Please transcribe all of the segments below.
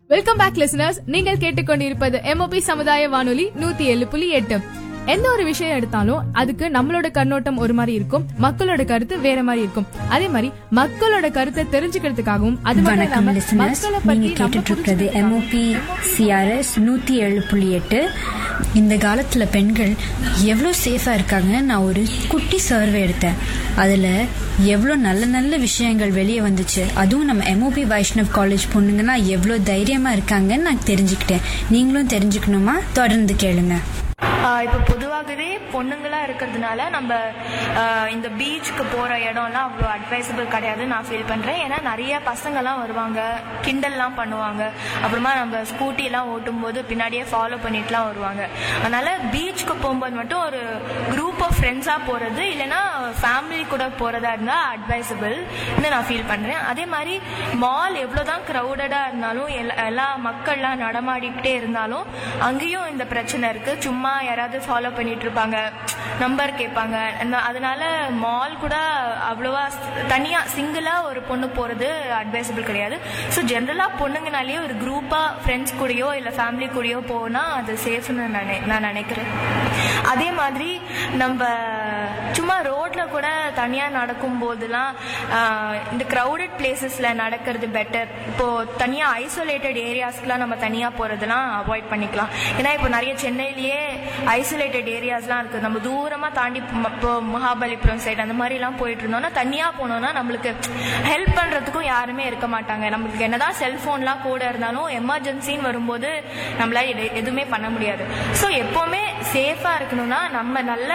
welcome back listeners நீங்கள் கேட்டுக்கொண்டிருப்பது MOP சமுதாய வானொலி நூத்தி ஏழு புள்ளி எட்டு எந்த ஒரு விஷயம் எடுத்தாலும் அதுக்கு நம்மளோட கண்ணோட்டம் ஒரு மாதிரி இருக்கும் மக்களோட கருத்து வேற மாதிரி இருக்கும் அதே மாதிரி மக்களோட கருத்தை தெரிஞ்சுக்கிறதுக்காகவும் அது மட்டும் வணக்கம் இல்லாம லிசனர்ஸ் மக்களை நீங்க பத்தி நம்ம கேட்டுட்டு இருக்கிறது புரிஞ்சுக்கிறதுக்காகவும் எம்ஓபி சிஆர்எஸ் நூத்தி ஏழு புள்ளி எட்டு இந்த காலத்துல பெண்கள் எவ்வளோ சேஃபா இருக்காங்க நான் ஒரு குட்டி சர்வே எடுத்தேன் அதுல எவ்வளோ நல்ல நல்ல விஷயங்கள் வெளியே வந்துச்சு அதுவும் நம்ம எம்ஓபி வைஷ்ணவ் காலேஜ் பொண்ணுங்கன்னா எவ்வளோ தைரியமா இருக்காங்கன்னு நான் தெரிஞ்சுக்கிட்டேன் நீங்களும் தெரிஞ்சுக்கணுமா தொடர்ந்து கேளுங்க ஆஹ் இப்போ பொதுவாகவே பொண்ணுங்களா இருக்கிறதுனால நம்ம ஆஹ் இந்த பீச்சுக்கு போற இடம்லாம் அவ்வளோ அட்வைசபிள் கிடையாதுன்னு நான் ஃபீல் பண்றேன் ஏன்னா நிறைய பசங்கள்லாம் வருவாங்க கிண்டல்லாம் பண்ணுவாங்க அப்புறமா நம்ம ஸ்கூட்டி எல்லாம் ஓட்டும் போது பின்னாடியே ஃபாலோ பண்ணிட்டுலாம் வருவாங்க அதனால பீச்சுக்கு போகும்போது மட்டும் ஒரு குரூப் ஆஃப் ஃப்ரெண்ட்ஸா போறது இல்லைன்னா ஃபேமிலி கூட போறதா இருந்தா அட்வைசபிள் நான் ஃபீல் பண்றேன் அதே மாதிரி மால் எவ்வளவுதான் க்ரௌடடா இருந்தாலும் எல்லா எல்லா மக்கள்லாம் நடமாடிக்கிட்டே இருந்தாலும் அங்கேயும் இந்த பிரச்சனை இருக்கு சும்மா யாராவது ஃபாலோ பண்ணிட்டு இருப்பாங்க நம்பர் கேட்பாங்க அந்த- அதனால மால் கூட அவ்வளோவா தனியா சிங்கிளா ஒரு பொண்ணு போறது அட்வைசபிள் கிடையாது ஸோ ஜென்ரலா பொண்ணுங்கனாலேயே ஒரு குரூப்பா ஃப்ரெண்ட்ஸ் கூடயோ இல்லை ஃபேமிலி கூடயோ போனா அது சேஃப்னு நான் நினைக்கிறேன் அதே மாதிரி நம்ம சும்மா ரோட்ல கூட தனியா நடக்கும் போதெல்லாம் ஆஹ், இந்த க்ரௌடட் பிளேசஸ்ல நடக்கிறது பெட்டர் இப்போ தனியா ஐசோலேட்டட் ஏரியாஸ்க்குலாம் நம்ம தனியா போறதெல்லாம் அவாய்ட் பண்ணிக்கலாம் ஏன்னா இப்போ நிறைய சென்னையிலேயே ஐசோலேட்டட் ஏரியாஸ்லாம் இருக்கு நம்ம தூரமா தாண்டி ம- இப்போ மகாபலிபுரம் சைடு அந்த மாதிரி எல்லாம் போயிட்டு இருந்தோம்னா தனியா போனோம்னா நம்மளுக்கு ஹெல்ப் பண்றதுக்கும் யாருமே இருக்க மாட்டாங்க நம்மளுக்கு என்னதான் செல்போன்லாம் கூட இருந்தாலும் எமர்ஜென்சின்னு வரும்போது நம்மளால எது- எதுவுமே பண்ண முடியாது ஸோ எப்பவுமே சேஃபா இருக்கணும்னா நம்ம நல்ல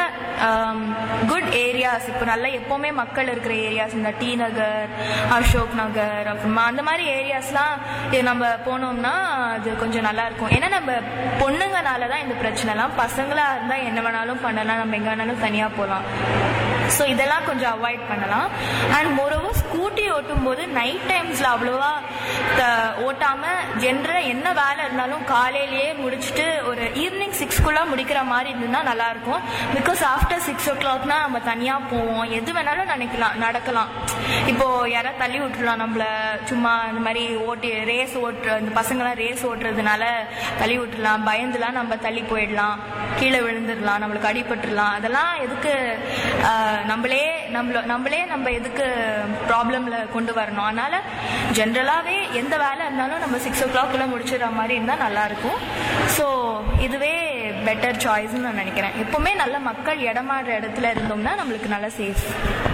குட் ஏரியாஸ் இப்போ நல்ல எப்பவுமே மக்கள் இருக்கிற ஏரியாஸ் இந்த டி நகர் அசோக் நகர் அப்புறமா அந்த மாதிரி ஏரியாஸ்லாம் இது நம்ம போனோம்னா அது கொஞ்சம் நல்லா இருக்கும் ஏன்னா நம்ம பொண்ணுங்கனால தான் இந்த பிரச்சனைலாம் பசங்களா இருந்தா என்ன வேணாலும் பண்ணலாம் நம்ம எங்க வேணாலும் தனியா போகலாம் ஸோ இதெல்லாம் கொஞ்சம் அவாய்ட் பண்ணலாம் அண்ட் மோரோவர் ஸ்கூட்டி ஓட்டும் போது நைட் டைம்ஸ்ல அவ்வளோவா த- ஓட்டாம ஜென்ரலா என்ன வேலை இருந்தாலும் காலையிலேயே முடிச்சுட்டு ஒரு ஈவினிங் சிக்ஸ்க்குள்ள முடிக்கிற மாதிரி இருந்ததுன்னா நல்லா இருக்கும் பிகாஸ் ஆஃப்டர் சிக்ஸ் ஓ கிளாக்னா நம்ம தனியா போவோம் எது வேணாலும் நினைக்கலாம் நடக்கலாம் இப்போ யாராவது தள்ளி விட்டுலாம் நம்மள சும்மா இந்த மாதிரி ஓட்டி ரேஸ் ஓட்டுற இந்த பசங்களாம் ரேஸ் ஓட்டுறதுனால தள்ளி விட்டுலாம் பயந்துலாம் நம்ம தள்ளி போயிடலாம் கீழே விழுந்துடலாம் நம்மளுக்கு அடிபட்டுடலாம் அதெல்லாம் எதுக்கு ஆஹ், நம்மளே நம்மள நம்மளே நம்ம எதுக்கு ப்ராப்ளம்ல கொண்டு வரணும் அதனால ஜென்ரலாகவே எந்த வேலை இருந்தாலும் நம்ம சிக்ஸ் ஓ கிளாக்குள்ள முடிச்சிடுற மாதிரி இருந்தால் நல்லா இருக்கும் ஸோ இதுவே பெட்டர் சாய்ஸ்னு நான் நினைக்கிறேன் எப்பவுமே நல்ல மக்கள் இடமாடுற இடத்துல இருந்தோம்னா நம்மளுக்கு நல்ல சேஃப்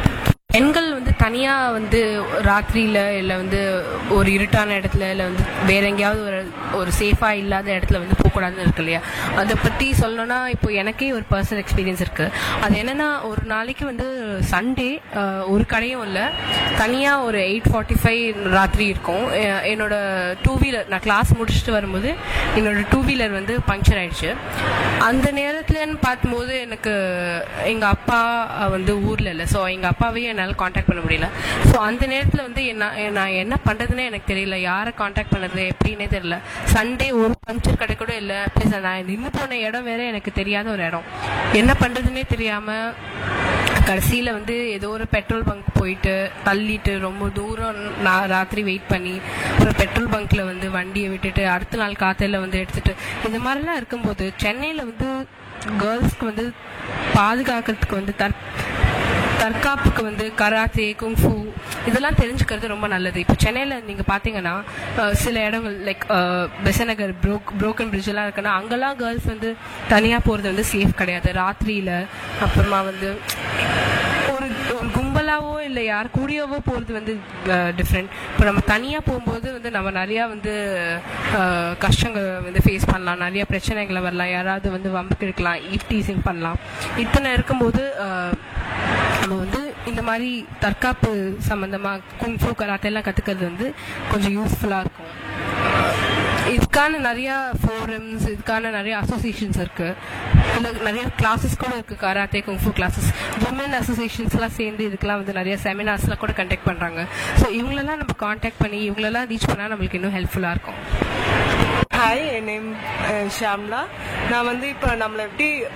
பெண்கள் வந்து தனியா வந்து ராத்திரியில இல்ல வந்து ஒரு இருட்டான இடத்துல இல்ல வந்து வேற எங்கேயாவது ஒரு ஒரு சேஃபா இல்லாத இடத்துல வந்து போகக்கூடாதுன்னு இருக்கு இல்லையா அதை பத்தி சொல்லணும்னா இப்போ எனக்கே ஒரு பர்சனல் எக்ஸ்பீரியன்ஸ் இருக்கு அது என்னன்னா ஒரு நாளைக்கு வந்து சண்டே ஒரு கடையும் இல்ல தனியா ஒரு எயிட் ஃபார்ட்டி ஃபைவ் ராத்திரி இருக்கும் எ- என்னோட டூ வீலர் நான் கிளாஸ் முடிச்சுட்டு வரும்போது என்னோட டூ வீலர் வந்து பங்க்சர் ஆயிடுச்சு அந்த நேரத்துலன்னு பார்க்கும்போது எனக்கு எங்க அப்பா அஹ், வந்து ஊர்ல இல்லை ஸோ எங்க அப்பாவையும் என்னால் காண்டாக்ட் பண்ண முடியல ஸோ அந்த நேரத்தில் வந்து என்ன நான் என்ன பண்றதுன்னே எனக்கு தெரியல யாரை காண்டாக்ட் பண்ணது எப்படின்னே தெரியல சண்டே ஒரு பஞ்சர் கடை கூட இல்லை ப்ளஸ் நான் நின்று போன இடம் வேற எனக்கு தெரியாத ஒரு இடம் என்ன பண்றதுன்னே தெரியாம கடைசியில் வந்து ஏதோ ஒரு பெட்ரோல் பங்க் போயிட்டு தள்ளிட்டு ரொம்ப தூரம் நான் ராத்திரி வெயிட் பண்ணி ஒரு பெட்ரோல் பங்க்ல வந்து வண்டியை விட்டுட்டு அடுத்த நாள் காத்தையில வந்து எடுத்துட்டு இந்த மாதிரிலாம் இருக்கும்போது சென்னையில் வந்து கேர்ள்ஸ்க்கு வந்து பாதுகாக்கிறதுக்கு வந்து தற் தற்காப்புக்கு வந்து கராத்தே குங்ஃபு இதெல்லாம் தெரிஞ்சுக்கிறது ரொம்ப நல்லது இப்போ சென்னையில் நீங்கள் பார்த்தீங்கன்னா அஹ், சில இடங்கள் like Besant Nagar broke broken bridge எல்லாம் இருக்குன்னா அங்கெல்லாம் கேர்ள்ஸ் வந்து தனியாக போகிறது வந்து சேஃப் கிடையாது ராத்திரியில் அப்புறமா வந்து ஒரு ஒரு கும்பலாவோ இல்லை யார் கூடியவோ போகிறது வந்து டிஃப்ரெண்ட் இப்போ நம்ம தனியாக போகும்போது வந்து நம்ம நிறையா வந்து அஹ், கஷ்டங்கள் வந்து ஃபேஸ் பண்ணலாம் நிறைய பிரச்சனைகளை வரலாம் யாராவது வந்து வம்புக்கு இருக்கலாம் ஈப் டீசிங் பண்ணலாம் இத்தனை இருக்கும்போது அஹ், நம்ம வந்து இந்த மாதிரி தற்காப்பு சம்பந்தமா குங்ஃபு கராத்தே எல்லாம் கத்துக்கிறது வந்து கொஞ்சம் யூஸ்ஃபுல்லா இருக்கும் இதுக்கான நிறைய ஃபோரம்ஸ் இதுக்கான நிறைய அசோசியேஷன்ஸ் இருக்கு இல்லை நிறைய கிளாஸஸ் கூட இருக்கு கராத்தே குங்ஃபு கிளாஸஸ் உமன் அசோசியேஷன்ஸ்லாம் சேர்ந்து இதுக்கெல்லாம் வந்து நிறைய செமினார்ஸ்லாம் கூட கண்டக்ட் பண்றாங்க ஸோ இவங்களெல்லாம் நம்ம காண்டாக்ட் பண்ணி இவங்களெல்லாம் ரீச் பண்ணால் நம்மளுக்கு இன்னும் ஹெல்ப்ஃபுல்லாக இருக்கும் ஹாய் என் நேம் ஷாம்லா நான் வந்து இப்போ நம்மளை எப்படி